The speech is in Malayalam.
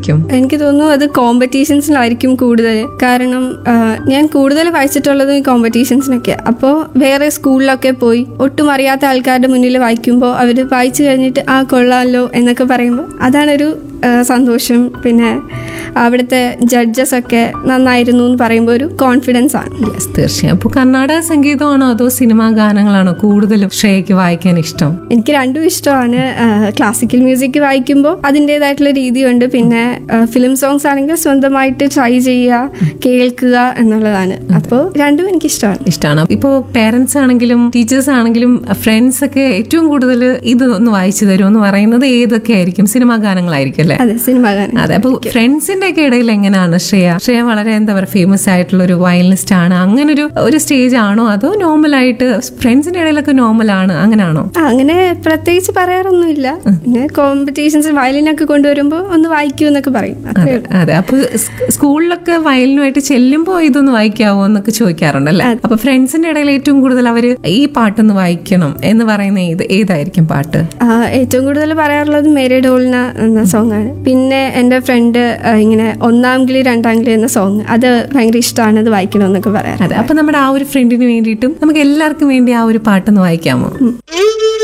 വായിക്കും എനിക്ക് തോന്നുന്നു അത് കോമ്പറ്റീഷൻസിലായിരിക്കും കൂടുതൽ കാരണം ആ, ഞാൻ കൂടുതൽ വായിച്ചിട്ടുള്ളത് ഈ കോമ്പറ്റീഷൻസിനൊക്കെ അപ്പോൾ വേറെ സ്കൂളിലൊക്കെ പോയി ഒട്ടും അറിയാത്ത ആൾക്കാരുടെ മുന്നിൽ വായിക്കുമ്പോൾ അവർ വായിച്ചു കഴിഞ്ഞിട്ട് ആ കൊള്ളാമല്ലോ എന്നൊക്കെ പറയുമ്പോൾ അതാണൊരു ആ, സന്തോഷം പിന്നെ അവിടുത്തെ ജഡ്ജസ് ഒക്കെ നന്നായിരുന്നു എന്ന് പറയുമ്പോൾ ഒരു കോൺഫിഡൻസ് ആണ് യെസ് തീർച്ചയായും അപ്പോൾ കർണാടക സംഗീതമാണോ അതോ സിനിമാ ഗാനങ്ങളാണോ കൂടുതലും ശ്രേയയ്ക്ക് വായിക്കാൻ ഇഷ്ടം എനിക്ക് രണ്ടും ഇഷ്ടമാണ് ക്ലാസിക്കൽ മ്യൂസിക് വായിക്കുമ്പോൾ അതിൻ്റെതായിട്ടുള്ള രീതിയുണ്ട് പിന്നെ ഫിലിം സോങ്സ് ആണെങ്കിൽ സ്വന്തമായിട്ട് ട്രൈ ചെയ്യുക കേൾക്കുക എന്നുള്ളതാണ് അപ്പോൾ രണ്ടും എനിക്ക് ഇഷ്ടമാണ് ഇഷ്ടമാണ് ഇപ്പോൾ പേരൻസ് ആണെങ്കിലും ടീച്ചേഴ്സ് ആണെങ്കിലും ഫ്രണ്ട്സ് ഒക്കെ ഏറ്റവും കൂടുതൽ ഇത് ഒന്ന് വായിച്ചു തരും എന്ന് പറയുന്നത് ഏതൊക്കെ ആയിരിക്കും സിനിമാ ഗാനങ്ങളായിരിക്കും അല്ലേ അതെ സിനിമ ഗാനം അതെ അപ്പൊ ഫ്രണ്ട്സിന്റെ ഒക്കെ ഇടയിൽ എങ്ങനെയാണ് ശ്രേയ ശ്രേയ വളരെ എന്താ പറയുക ഫേമസ് ആയിട്ടുള്ള ഒരു വയലിനിസ്റ്റ് ആണ് അങ്ങനെ ഒരു ഒരു സ്റ്റേജ് ആണോ അതോ നോർമൽ ആയിട്ട് ഫ്രണ്ട്സിന്റെ ഇടയിലൊക്കെ നോർമൽ ആണ് അങ്ങനെയാണോ ആ, അങ്ങനെ പ്രത്യേകിച്ച് പറയാറൊന്നുമില്ല പിന്നെ കോമ്പറ്റീഷൻസ് വയലിനൊക്കെ കൊണ്ടുവരുമ്പോൾ ഒന്ന് വായിക്കൂ എന്നൊക്കെ പറയും അത്രേ ഉള്ളൂ. അതെ അപ്പൊ സ്- സ്കൂളിലൊക്കെ വയലിനുമായിട്ട് ചെല്ലുമ്പോ ഇതൊന്ന് വായിക്കാവോ എന്നൊക്കെ ചോദിക്കാറുണ്ടല്ലേ അപ്പൊ ഫ്രണ്ട്സിന്റെ ഇടയിൽ ഏറ്റവും കൂടുതൽ അവര് ഈ പാട്ടൊന്ന് വായിക്കണം എന്ന് പറയുന്ന ഏത് ഏതായിരിക്കും പാട്ട് ആ, ഏറ്റവും കൂടുതൽ പറയാറുള്ളത് മേരി ഡോൾന എന്ന സോങ് ആണ് പിന്നെ എൻ്റെ ഫ്രണ്ട് ഇങ്ങനെ ഒന്നാം കിളി രണ്ടാം കിളി എന്ന സോങ് അത് ഭയങ്കര ഇഷ്ടമാണ് അത് വായിക്കണമെന്നൊക്കെ പറയാറ് അതെ അപ്പൊ നമ്മുടെ ആ ഒരു ഫ്രണ്ടിന് വേണ്ടിയിട്ടും നമുക്ക് എല്ലാവർക്കും വേണ്ടി ആ ഒരു പാട്ടൊന്ന് വായിക്കാമോ Mm-hmm.